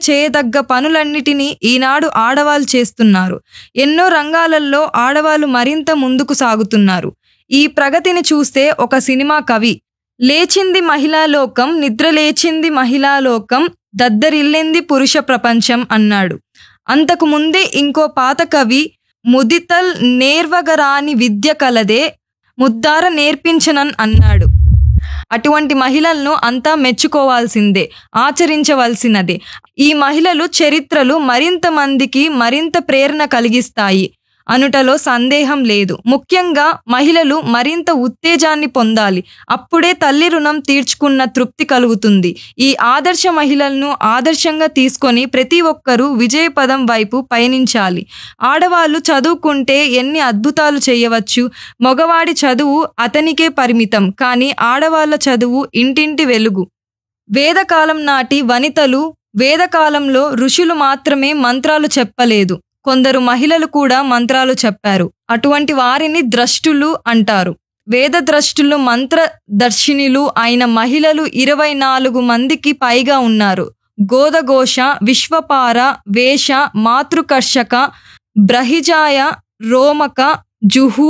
చేయదగ్గ పనులన్నిటినీ ఈనాడు ఆడవాళ్ళు చేస్తున్నారు ఎన్నో రంగాలలో ఆడవాళ్ళు మరింత ముందుకు సాగుతున్నారు ఈ ప్రగతిని చూస్తే ఒక సినిమా కవి లేచింది మహిళా లోకం నిద్ర లేచింది మహిళా లోకం దద్దరిల్లింది పురుష ప్రపంచం అన్నాడు అంతకు ముందే ఇంకో పాత కవి ముదితల్ నేర్వగరాని విద్య కలదే ముద్దార నేర్పించనన్ అన్నాడు అటువంటి మహిళలను అంతా మెచ్చుకోవాల్సిందే ఆచరించవలసినదే ఈ మహిళలు చరిత్రలు మరింత మందికి మరింత ప్రేరణ కలిగిస్తాయి అనుటలో సందేహం లేదు ముఖ్యంగా మహిళలు మరింత ఉత్తేజాన్ని పొందాలి అప్పుడే తల్లి రుణం తీర్చుకున్న తృప్తి కలుగుతుంది ఈ ఆదర్శ మహిళలను ఆదర్శంగా తీసుకొని ప్రతి ఒక్కరూ విజయపదం వైపు పయనించాలి ఆడవాళ్ళు చదువుకుంటే ఎన్ని అద్భుతాలు చేయవచ్చు మగవాడి చదువు అతనికే పరిమితం కానీ ఆడవాళ్ళ చదువు ఇంటింటి వెలుగు వేదకాలం నాటి వనితలు వేదకాలంలో ఋషులు మాత్రమే మంత్రాలు చెప్పలేదు కొందరు మహిళలు కూడా మంత్రాలు చెప్పారు అటువంటి వారిని ద్రష్టులు అంటారు వేద ద్రష్టులు మంత్ర దర్శినిలు అయిన మహిళలు ఇరవై నాలుగు మందికి పైగా ఉన్నారు గోదఘోష విశ్వపార వేష మాతృకర్షక బ్రహిజాయ రోమక జుహు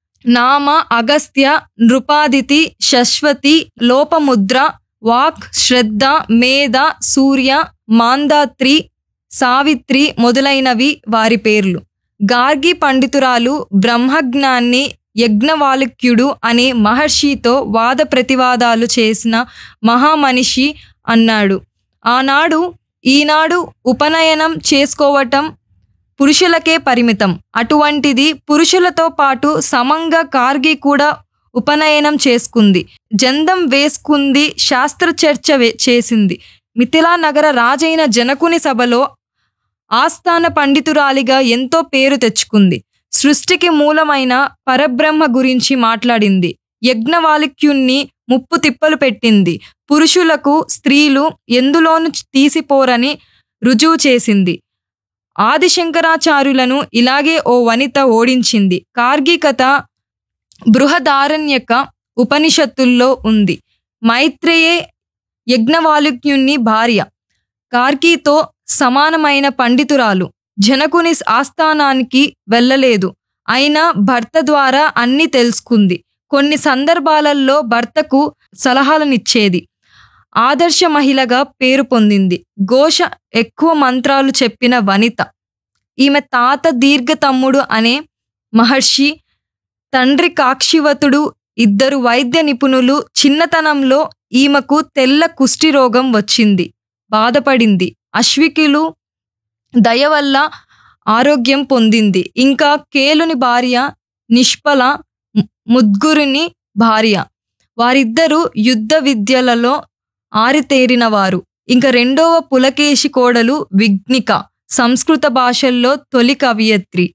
నామ అగస్త్య నృపాదితి శశ్వతి లోపముద్ర వాక్ శ్రద్ధ మేధ సూర్య మాందాత్రి సావిత్రి మొదలైనవి వారి పేర్లు గార్గి పండితురాలు బ్రహ్మజ్ఞాన్ని యజ్ఞవాలుక్యుడు అనే మహర్షితో వాద ప్రతివాదాలు చేసిన మహామనిషి అన్నాడు ఆనాడు ఈనాడు ఉపనయనం చేసుకోవటం పురుషులకే పరిమితం అటువంటిది పురుషులతో పాటు సమంగా కార్గి కూడా ఉపనయనం చేసుకుంది జందం వేసుకుంది శాస్త్ర చర్చ వే- చేసింది మిథిలా నగర రాజైన జనకుని సభలో ఆస్థాన పండితురాలిగా ఎంతో పేరు తెచ్చుకుంది సృష్టికి మూలమైన పరబ్రహ్మ గురించి మాట్లాడింది యజ్ఞవాలిక్యుణ్ణి ముప్పు తిప్పలు పెట్టింది పురుషులకు స్త్రీలు ఎందులోను తీసిపోరని రుజువు చేసింది ఆదిశంకరాచార్యులను ఇలాగే ఓ వనిత ఓడించింది కార్గి కథ బృహదారణ్యక ఉపనిషత్తుల్లో ఉంది మైత్రేయే యజ్ఞవాలుక్యుణ్ణి భార్య కార్కీతో సమానమైన పండితురాలు జనకుని ఆస్థానానికి వెళ్ళలేదు అయినా భర్త ద్వారా అన్ని తెలుసుకుంది కొన్ని సందర్భాలలో భర్తకు సలహాలనిచ్చేది ఆదర్శ మహిళగా పేరు పొందింది ఘోష ఎక్కువ మంత్రాలు చెప్పిన వనిత ఈమె తాత దీర్ఘ తమ్ముడు అనే మహర్షి తండ్రి కాక్షివతుడు ఇద్దరు వైద్య నిపుణులు చిన్నతనంలో ఈమెకు తెల్ల కుష్టి రోగం వచ్చింది బాధపడింది అశ్వికులు దయ వల్ల ఆరోగ్యం పొందింది ఇంకా కేలుని భార్య నిష్పల ము- ముద్గురుని భార్య వారిద్దరూ యుద్ధ విద్యలలో ఆరితేరినవారు ఇంకా రెండవ పులకేశి కోడలు విఘ్నిక సంస్కృత భాషల్లో తొలి కవియత్రి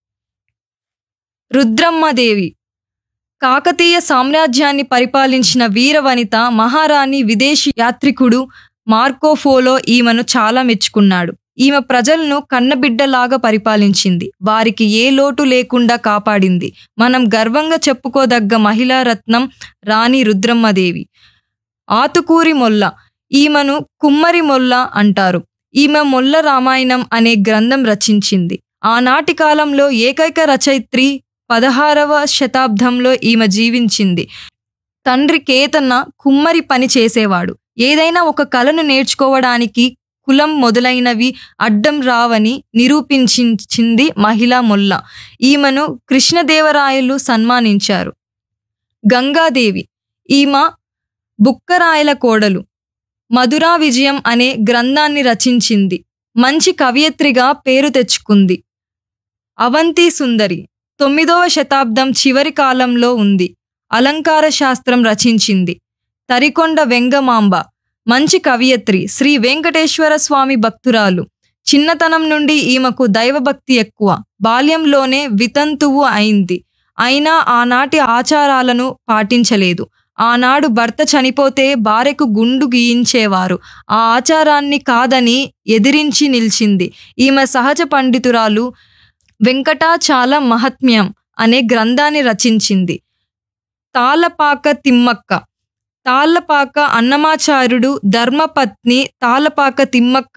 రుద్రమ్మదేవి కాకతీయ సామ్రాజ్యాన్ని పరిపాలించిన వీరవనిత మహారాణి విదేశీ యాత్రికుడు మార్కోఫోలో ఈమెను చాలా మెచ్చుకున్నాడు ఈమె ప్రజలను కన్నబిడ్డలాగా పరిపాలించింది వారికి ఏ లోటు లేకుండా కాపాడింది మనం గర్వంగా చెప్పుకోదగ్గ మహిళా రత్నం రాణి రుద్రమ్మదేవి ఆతుకూరి మొల్ల ఈమెను కుమ్మరి మొల్ల అంటారు ఈమె మొల్ల రామాయణం అనే గ్రంథం రచించింది ఆనాటి కాలంలో ఏకైక రచయిత్రి పదహారవ శతాబ్దంలో ఈమె జీవించింది తండ్రి కేతన్న కుమ్మరి పని చేసేవాడు ఏదైనా ఒక కళను నేర్చుకోవడానికి కులం మొదలైనవి అడ్డం రావని నిరూపించింది మహిళా మొల్ల ఈమెను కృష్ణదేవరాయలు సన్మానించారు గంగాదేవి ఈమె బుక్కరాయల కోడలు మధురా విజయం అనే గ్రంథాన్ని రచించింది మంచి కవయిత్రిగా పేరు తెచ్చుకుంది అవంతి సుందరి తొమ్మిదవ శతాబ్దం చివరి కాలంలో ఉంది అలంకార శాస్త్రం రచించింది తరికొండ వెంగమాంబ మంచి కవయిత్రి శ్రీ వెంకటేశ్వర స్వామి భక్తురాలు చిన్నతనం నుండి ఈమెకు దైవభక్తి ఎక్కువ బాల్యంలోనే వితంతువు అయింది అయినా ఆనాటి ఆచారాలను పాటించలేదు ఆనాడు భర్త చనిపోతే భార్యకు గుండు గీయించేవారు ఆ ఆచారాన్ని కాదని ఎదిరించి నిలిచింది ఈమె సహజ పండితురాలు వెంకటాచాల మహాత్మ్యం అనే గ్రంథాన్ని రచించింది తాళ్ళపాక తిమ్మక్క తాళ్ళపాక అన్నమాచార్యుడు ధర్మపత్ని తాళ్ళపాక తిమ్మక్క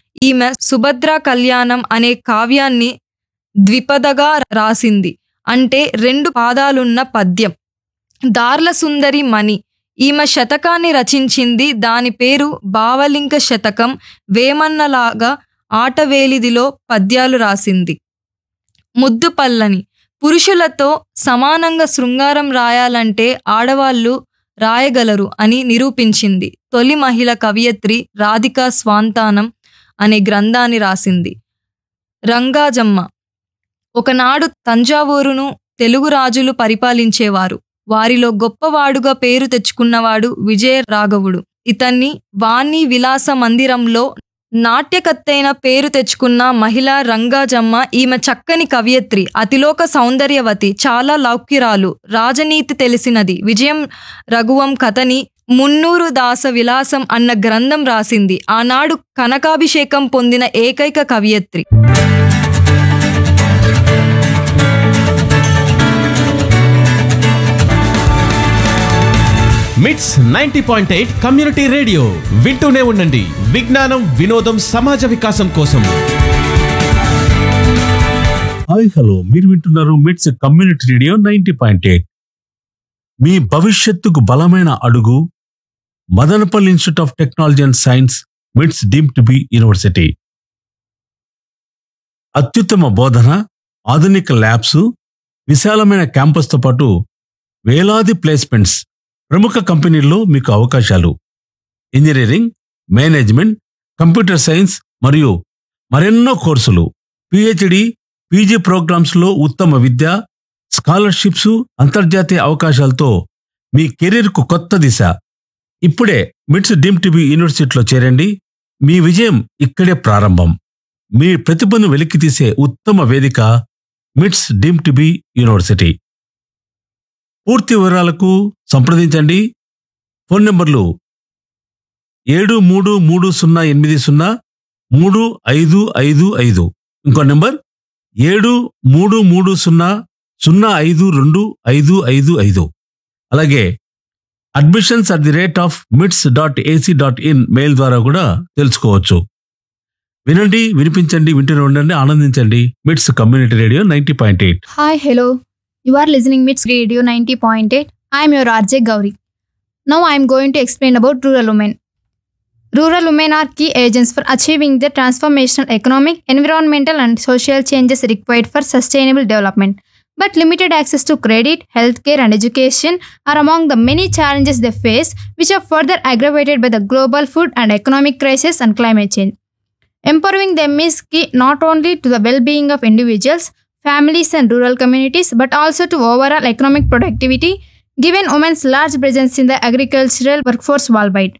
ఈమె సుభద్ర కళ్యాణం అనే కావ్యాన్ని ద్విపదగా రాసింది అంటే రెండు పాదాలున్న పద్యం దార్ల సుందరి మణి ఈమె శతకాన్ని రచించింది దాని పేరు భావలింక శతకం వేమన్నలాగా ఆటవేలిదిలో పద్యాలు రాసింది ముద్దు పల్లని పురుషులతో సమానంగా శృంగారం రాయాలంటే ఆడవాళ్ళు రాయగలరు అని నిరూపించింది తొలి మహిళ కవయత్రి రాధికా స్వాంతానం అనే గ్రంథాన్ని రాసింది రంగాజమ్మ ఒకనాడు తంజావూరును తెలుగు రాజులు పరిపాలించేవారు వారిలో గొప్పవాడుగా పేరు తెచ్చుకున్నవాడు విజయ రాఘవుడు ఇతన్ని వాణి విలాస మందిరంలో నాట్యకత్తైన పేరు తెచ్చుకున్న మహిళ రంగాజమ్మ ఈమె చక్కని కవయత్రి అతిలోక సౌందర్యవతి చాలా లౌక్యురాలు రాజనీతి తెలిసినది విజయం రఘువం కథని మున్నూరు దాస విలాసం అన్న గ్రంథం రాసింది ఆనాడు కనకాభిషేకం పొందిన ఏకైక కవయత్రి MITS ninety point eight community radio వింటూనే ఉండండి విజ్ఞానం వినోదం సమాజ వికాసం కోసం హాయ్ హలో మీరు వింటున్నారు MITS community radio ninety point eight మీ భవిష్యత్తుకు బలమైన అడుగు Madanapalle institute of technology and science MITS deemed to be university అత్యుత్తమ బోధన ఆధునిక ల్యాబ్స్ విశాలమైన క్యాంపస్తో పాటు వేలాది ప్లేస్మెంట్స్ ప్రముఖ కంపెనీల్లో మీకు అవకాశాలు ఇంజనీరింగ్ మేనేజ్మెంట్ కంప్యూటర్ సైన్స్ మరియు మరెన్నో కోర్సులు పిహెచ్డి పీజీ ప్రోగ్రామ్స్ లో ఉత్తమ విద్య స్కాలర్షిప్స్ అంతర్జాతీయ అవకాశాలతో మీ కెరీర్కు కొత్త దిశ ఇప్పుడే మిట్స్ డీమ్ టీబీ యూనివర్సిటీలో చేరండి మీ విజయం ఇక్కడే ప్రారంభం మీ ప్రతిభను వెలికితీసే ఉత్తమ వేదిక మిట్స్ డీమ్ టీబీ యూనివర్సిటీ పూర్తి వివరాలకు సంప్రదించండి ఫోన్ నంబర్లు ఏడు మూడు మూడు సున్నా ఎనిమిది సున్నా మూడు ఐదు ఐదు ఐదు ఇంకో నెంబర్ ఏడు మూడు మూడు సున్నా సున్నా ఐదు రెండు ఐదు ఐదు ఐదు అలాగే admissions at the rate of MITS dot AC dot in mail ద్వారా కూడా తెలుసుకోవచ్చు వినండి వినిపించండి వింటూనే ఉండండి ఆనందించండి MITS community radio ninety point eight Hi, hello. You are listening Mits Radio 90.8. I am your RJ Gauri. Now I am going to explain about rural women. Rural women are key agents for achieving the transformational economic, environmental, and social changes required for sustainable development. But limited access to credit, healthcare, and education are among the many challenges they face, which are further aggravated by the global food and economic crisis and climate change. Empowering them is key not only to the well being of individuals, families, and rural communities, but also to overall economic productivity, given women's large presence in the agricultural workforce worldwide.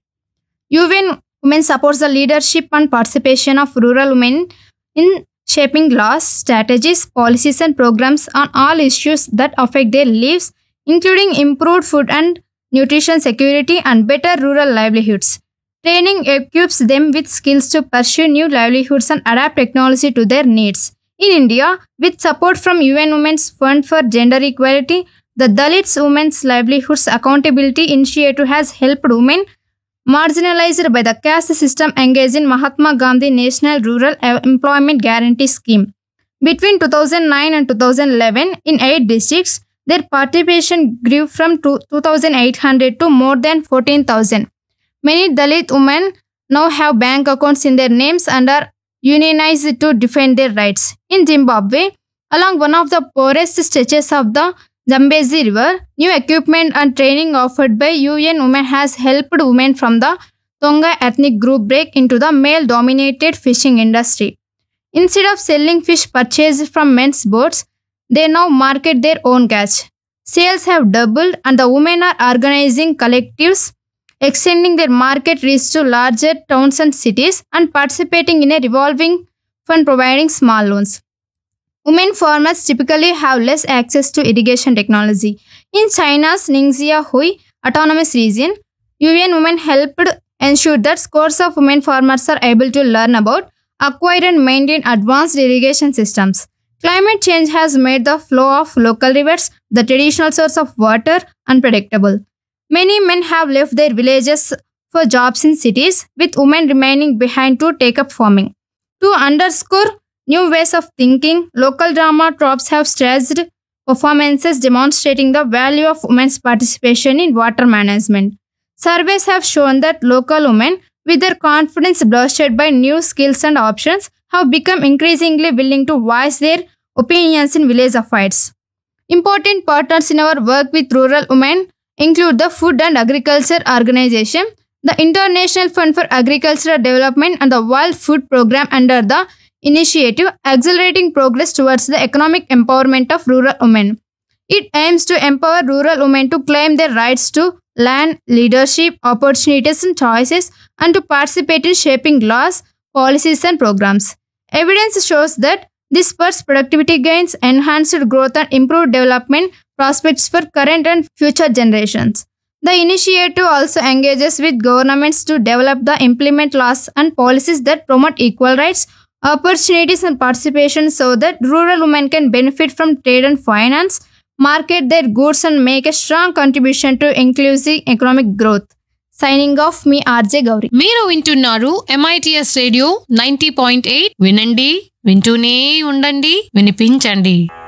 UN Women supports the leadership and participation of rural women in shaping laws, strategies, policies, and programs on all issues that affect their lives, including improved food and nutrition security and better rural livelihoods. Training equips them with skills to pursue new livelihoods and adapt technology to their needs. In India, with support from UN Women's Fund for Gender Equality, the Dalits Women's Livelihoods Accountability Initiative has helped women marginalized by the caste system engage in Mahatma Gandhi National Rural Employment Guarantee Scheme. Between 2009 and 2011, in eight districts, their participation grew from two- 2,800 to more than 14,000. Many Dalit women now have bank accounts in their names and are unionized to defend their rights. In Zimbabwe, along one of the poorest stretches of the Zambezi River, new equipment and training offered by UN Women has helped women from the Tonga ethnic group break into the male dominated fishing industry. Instead of selling fish purchased from men's boats, they now market their own catch. Sales have doubled, and the women are organizing collectives, extending their market reach to larger towns and cities, and participating in a revolving fund providing small loans. Women farmers typically have less access to irrigation technology. In China's Ningxia Hui Autonomous Region, UN Women helped ensure that scores of women farmers are able to learn about, acquire, and maintain advanced irrigation systems. Climate change has made the flow of local rivers, the traditional source of water, unpredictable. Many men have left their villages for jobs in cities, with women remaining behind to take up farming. To underscore new ways of thinking, local drama troupes have staged performances demonstrating the value of women's participation in water management. Surveys have shown that local women, with their confidence boosted by new skills and options, have become increasingly willing to voice their opinions in village affairs. Important partners in our work with rural women include the Food and Agriculture Organization, the International Fund for Agricultural Development, and the World Food Program under the initiative Accelerating Progress Towards the Economic Empowerment of Rural Women. It aims to empower rural women to claim their rights to land, leadership, opportunities, and choices, and to participate in shaping laws, policies, and programs. Evidence shows that this spurs productivity gains, enhanced growth, and improved development prospects for current and future generations. The initiative also engages with governments to develop the implement laws and policies that promote equal rights, opportunities, and participation so that rural women can benefit from trade and finance, market their goods, and make a strong contribution to inclusive economic growth. Signing off, me RJ Gauri. మీరు వింటున్నారు MITS radio ninety point eight వినండి వింటూనే ఉండండి వినిపించండి